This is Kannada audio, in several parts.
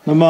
ನಮ್ಮ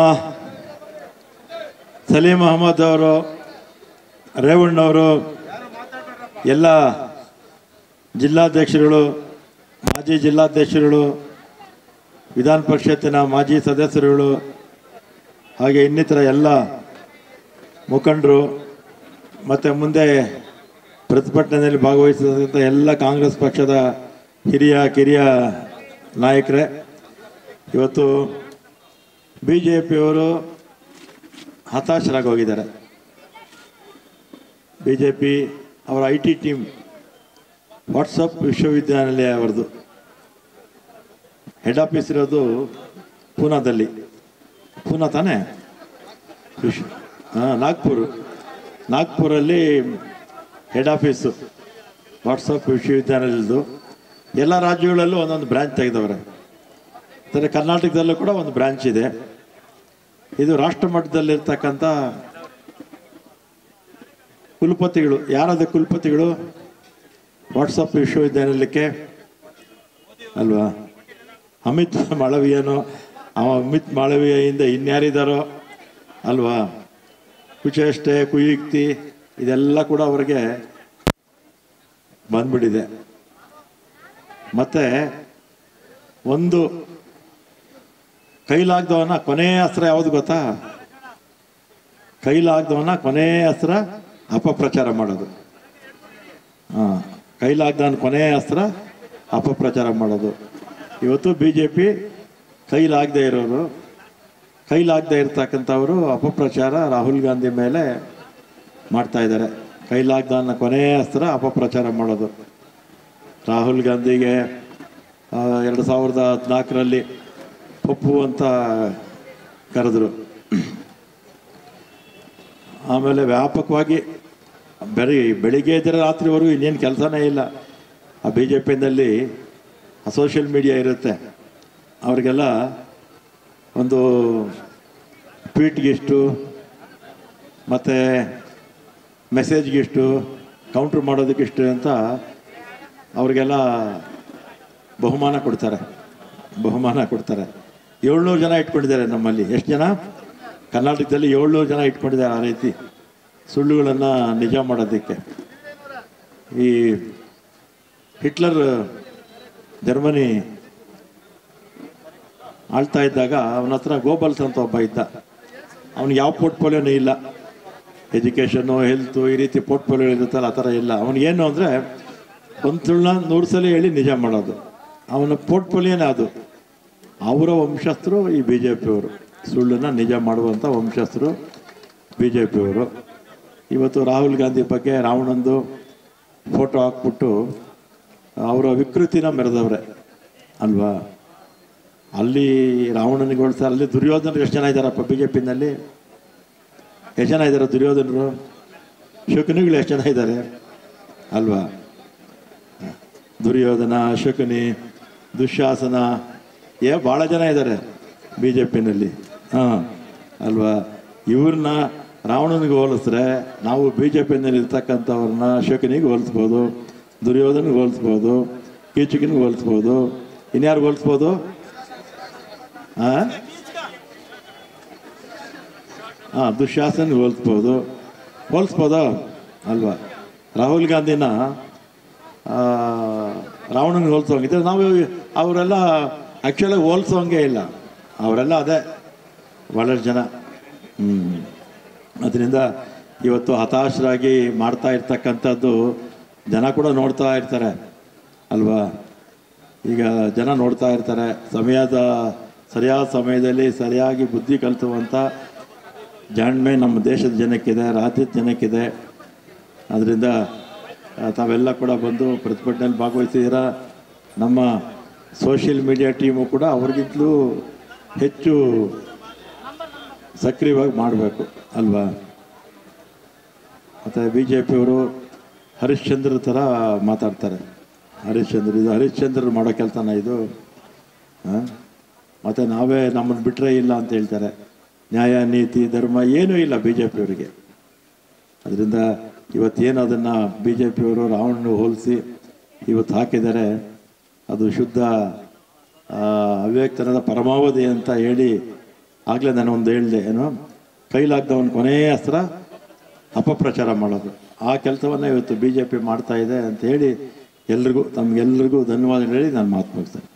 ಸಲೀಂ ಅಹಮದ್ ಅವರು ರೇವಣ್ಣವರು ಎಲ್ಲ ಜಿಲ್ಲಾಧ್ಯಕ್ಷರುಗಳು ಮಾಜಿ ಜಿಲ್ಲಾಧ್ಯಕ್ಷರುಗಳು ವಿಧಾನ ಪರಿಷತ್ತಿನ ಮಾಜಿ ಸದಸ್ಯರುಗಳು ಹಾಗೆ ಇನ್ನಿತರ ಎಲ್ಲ ಮುಖಂಡರು ಮತ್ತು ಮುಂದೆ ಪ್ರತಿಭಟನೆಯಲ್ಲಿ ಭಾಗವಹಿಸಿದಂಥ ಎಲ್ಲ ಕಾಂಗ್ರೆಸ್ ಪಕ್ಷದ ಹಿರಿಯ ಕಿರಿಯ ನಾಯಕರೇ ಇವತ್ತು ಬಿ ಜೆ ಪಿಯವರು ಹತಾಶರಾಗಿ ಹೋಗಿದ್ದಾರೆ ಬಿ ಜೆ ಪಿ ಅವರ ಐ ಟಿ ಟೀಮ್ ವಾಟ್ಸಪ್ ವಿಶ್ವವಿದ್ಯಾನಿಲಯ ಅವರದು ಹೆಡ್ ಆಫೀಸ್ ಇರೋದು ಪೂನಾದಲ್ಲಿ ಪೂನಾ ತಾನೇ ವಿಶ್ವ ಹಾಂ ನಾಗ್ಪುರ್ ನಾಗ್ಪುರಲ್ಲಿ ಹೆಡ್ ಆಫೀಸು ವಾಟ್ಸಪ್ ವಿಶ್ವವಿದ್ಯಾನಿಲಯದ್ದು ಎಲ್ಲ ರಾಜ್ಯಗಳಲ್ಲೂ ಒಂದೊಂದು ಬ್ರಾಂಚ್ ತೆಗೆದವ್ರೆ ಅಂದರೆ ಕರ್ನಾಟಕದಲ್ಲೂ ಕೂಡ ಒಂದು ಬ್ರಾಂಚ್ ಇದೆ ಇದು ರಾಷ್ಟ್ರ ಮಟ್ಟದಲ್ಲಿರ್ತಕ್ಕಂಥ ಕುಲಪತಿಗಳು ಯಾರಾದ ಕುಲಪತಿಗಳು ವಾಟ್ಸಪ್ ವಿಶ್ವವಿದ್ಯಾನಿಲಯಕ್ಕೆ ಅಲ್ವಾ ಅಮಿತ್ ಮಾಳವೀಯನೋ ಅವ ಅಮಿತ್ ಮಾಳವೀಯಿಂದ ಇನ್ಯಾರಿದ್ದಾರೋ ಅಲ್ವಾ ಕುಚೇಷ್ಟೆ ಕುಯುಕ್ತಿ ಇದೆಲ್ಲ ಕೂಡ ಅವರಿಗೆ ಬಂದ್ಬಿಟ್ಟಿದೆ ಮತ್ತೆ ಒಂದು ಕೈಲಾಗ್ದವನ ಕೊನೆಯ ಅಸ್ತ್ರ ಯಾವುದು ಗೊತ್ತಾ ಕೈಲಾಗ್ದವನ ಕೊನೆಯ ಅಸ್ತ್ರ ಅಪಪ್ರಚಾರ ಮಾಡೋದು ಹಾಂ ಕೈಲಾಗ್ದವನ ಕೊನೆಯ ಅಸ್ತ್ರ ಅಪಪ್ರಚಾರ ಮಾಡೋದು ಇವತ್ತು ಬಿ ಜೆ ಪಿ ಕೈಲಾಗದೆ ಇರೋರು ಕೈಲಾಗದೆ ಇರ್ತಕ್ಕಂಥವರು ಅಪಪ್ರಚಾರ ರಾಹುಲ್ ಗಾಂಧಿ ಮೇಲೆ ಮಾಡ್ತಾ ಇದ್ದಾರೆ ಕೈಲಾಗ್ದವನ ಕೊನೆಯ ಅಸ್ತ್ರ ಅಪಪ್ರಚಾರ ಮಾಡೋದು ರಾಹುಲ್ ಗಾಂಧಿಗೆ ಆ, ಎರಡು ಸಾವಿರದ ಹದಿನಾಲ್ಕರಲ್ಲಿ ಪಪ್ಪು ಅಂತ ಕರೆದ್ರು ಆಮೇಲೆ ವ್ಯಾಪಕವಾಗಿ ಬೆಳಿ ಬೆಳಿಗ್ಗೆ ಇದ್ದರೆ ರಾತ್ರಿವರೆಗೂ ಇನ್ನೇನು ಕೆಲಸನೇ ಇಲ್ಲ ಆ ಬಿ ಜೆ ಪಿನಲ್ಲಿ ಸೋಷಿಯಲ್ ಮೀಡಿಯಾ ಇರುತ್ತೆ ಅವ್ರಿಗೆಲ್ಲ ಒಂದು ಟ್ವೀಟ್ಗಿಷ್ಟು ಮತ್ತು ಮೆಸೇಜ್ಗಿಷ್ಟು ಕೌಂಟ್ರ್ ಮಾಡೋದಕ್ಕಿಷ್ಟು ಅಂತ ಅವ್ರಿಗೆಲ್ಲ ಬಹುಮಾನ ಕೊಡ್ತಾರೆ ಬಹುಮಾನ ಕೊಡ್ತಾರೆ ಏಳ್ನೂರು ಜನ ಇಟ್ಕೊಂಡಿದ್ದಾರೆ ನಮ್ಮಲ್ಲಿ ಎಷ್ಟು ಜನ ಕರ್ನಾಟಕದಲ್ಲಿ ಏಳ್ನೂರು ಜನ ಇಟ್ಕೊಂಡಿದ್ದಾರೆ ಆ ರೀತಿ ಸುಳ್ಳುಗಳನ್ನು ನಿಜ ಮಾಡೋದಕ್ಕೆ ಈ ಹಿಟ್ಲರ್ ಜರ್ಮನಿ ಆಳ್ತಾ ಇದ್ದಾಗ ಅವನ ಹತ್ರ ಗೋಬಲ್ಸ್ ಅಂತ ಒಬ್ಬ ಇದ್ದ ಅವ್ನಿಗೆ ಯಾವ ಪೋರ್ಟ್ಫೋಲಿಯೋನೂ ಇಲ್ಲ ಎಜುಕೇಷನ್ನು ಹೆಲ್ತು ಈ ರೀತಿ ಪೋರ್ಟ್ಫೋಲಿಯೋ ಇರುತ್ತಲ್ಲ ಆ ಥರ ಇಲ್ಲ ಅವನಿಗೇನು ಅಂದರೆ ಒಂದು ಸುಳ್ಳ ನೂರು ಸಲ ಹೇಳಿ ನಿಜ ಮಾಡೋದು ಅವನ ಪೋರ್ಟ್ಫೋಲಿಯೋನೇ ಅದು ಅವರ ವಂಶಸ್ಥರು ಈ ಬಿ ಜೆ ಪಿಯವರು ಸುಳ್ಳನ್ನು ನಿಜ ಮಾಡುವಂಥ ವಂಶಸ್ಥರು ಬಿ ಜೆ ಪಿಯವರು ಇವತ್ತು ರಾಹುಲ್ ಗಾಂಧಿ ಬಗ್ಗೆ ರಾವಣಂದು ಫೋಟೋ ಹಾಕ್ಬಿಟ್ಟು ಅವರ ವಿಕೃತಿನ ಮೆರೆದವ್ರೆ ಅಲ್ವಾ ಅಲ್ಲಿ ರಾವಣನಿಗೆ ಹೋಲ್ತಾರೆ ಅಲ್ಲಿ ದುರ್ಯೋಧನರು ಎಷ್ಟು ಜನ ಇದ್ದಾರಪ್ಪ ಬಿ ಜೆ ಪಿನಲ್ಲಿ ಎಷ್ಟು ಜನ ಇದ್ದಾರೆ ದುರ್ಯೋಧನರು ಶಕುನಿಗಳು ಎಷ್ಟು ಜನ ಇದ್ದಾರೆ ಅಲ್ವಾ ದುರ್ಯೋಧನ ಶಕುನಿ ದುಶ್ಯಾಸನ ಏ ಭಾಳ ಜನ ಇದ್ದಾರೆ ಬಿ ಜೆ ಪಿನಲ್ಲಿ ಹಾಂ ಅಲ್ವಾ ಇವ್ರನ್ನ ರಾವಣನಿಗೆ ಹೋಲಿಸಿದ್ರೆ ನಾವು ಬಿ ಜೆ ಪಿನಲ್ಲಿ ಇರ್ತಕ್ಕಂಥವ್ರನ್ನ ಶಕುನಿಗೆ ಹೋಲಿಸ್ಬೋದು ದುರ್ಯೋಧನಿಗೆ ಹೋಲಿಸ್ಬೋದು ಕೀಚಕಿನಿಗೆ ಹೋಲಿಸ್ಬೋದು ಇನ್ಯಾರು ಹೋಲಿಸ್ಬೋದು ಹಾಂ ಹಾಂ ದುಶ್ಯಾಸನಿಗೆ ಹೋಲಿಸ್ಬೋದು ಹೋಲಿಸ್ಬೋದಾ ಅಲ್ವಾ ರಾಹುಲ್ ಗಾಂಧಿನ ಆ, ರಾವಣನಿಗೆ ಹೋಲಿಸೋಂಗಿದ್ರೆ ನಾವು ಅವರೆಲ್ಲ ಆ್ಯಕ್ಚುಲಾಗಿ ಹೋಲಿಸೋಂಗೆ ಇಲ್ಲ ಅವರೆಲ್ಲ ಅದೇ ಭಾಳಷ್ಟು ಜನ ಹ್ಞೂ ಅದರಿಂದ ಇವತ್ತು ಹತಾಶರಾಗಿ ಮಾಡ್ತಾ ಇರ್ತಕ್ಕಂಥದ್ದು ಜನ ಕೂಡ ನೋಡ್ತಾ ಇರ್ತಾರೆ ಅಲ್ವಾ ಈಗ ಜನ ನೋಡ್ತಾ ಇರ್ತಾರೆ ಸಮಯದ ಸರಿಯಾದ ಸಮಯದಲ್ಲಿ ಸರಿಯಾಗಿ ಬುದ್ಧಿ ಕಲಿಸುವಂಥ ಜಾಣ್ಮೆ ನಮ್ಮ ದೇಶದ ಜನಕ್ಕಿದೆ ರಾಜ್ಯದ ಜನಕ್ಕಿದೆ ಅದರಿಂದ ಆ, ತಾವೆಲ್ಲ ಕೂಡ ಬಂದು ಪ್ರತಿಭಟನೆಯಲ್ಲಿ ಭಾಗವಹಿಸಿದ್ದೀರಾ ನಮ್ಮ ಸೋಷಿಯಲ್ ಮೀಡಿಯಾ ಟೀಮು ಕೂಡ ಅವ್ರಿಗಿಂತಲೂ ಹೆಚ್ಚು ಸಕ್ರಿಯವಾಗಿ ಮಾಡಬೇಕು ಅಲ್ವಾ ಮತ್ತು ಬಿ ಜೆ ಪಿಯವರು ಹರಿಶ್ಚಂದ್ರ ಥರ ಮಾತಾಡ್ತಾರೆ ಹರಿಶ್ಚಂದ್ರ ಇದು ಹರಿಶ್ಚಂದ್ರ ಮಾಡೋ ಕೆಲಸನ ಇದು ಹಾಂ ಮತ್ತು ನಾವೇ ನಮ್ಮನ್ನು ಬಿಟ್ಟರೆ ಇಲ್ಲ ಅಂತ ಹೇಳ್ತಾರೆ ನ್ಯಾಯ ನೀತಿ ಧರ್ಮ ಏನೂ ಇಲ್ಲ ಬಿ ಜೆ ಪಿಯವರಿಗೆ ಅದರಿಂದ ಇವತ್ತೇನು ಅದನ್ನು ಬಿ ಜೆ ಪಿಯವರು ರಾವಣನ ಹೋಲಿಸಿ ಇವತ್ತು ಹಾಕಿದ್ದಾರೆ ಅದು ಶುದ್ಧ ಆ, ಅವ್ಯಕ್ತನದ ಪರಮಾವಧಿ ಅಂತ ಹೇಳಿ ಆಗಲೇ ನಾನು ಒಂದು ಹೇಳಿದೆ ಏನು ಕೈಲಾಗ್ದವನ ಕೊನೆಯ ಅಸ್ತ್ರ ಅಪಪ್ರಚಾರ ಮಾಡೋದು ಆ ಕೆಲಸವನ್ನು ಇವತ್ತು ಬಿ ಜೆ ಪಿ ಮಾಡ್ತಾ ಇದೆ ಅಂತ ಹೇಳಿ ಎಲ್ರಿಗೂ ತಮಗೆಲ್ರಿಗೂ ಧನ್ಯವಾದ ಹೇಳಿ ನಾನು ಮಾತು ಮುಗಿಸ್ತೇನೆ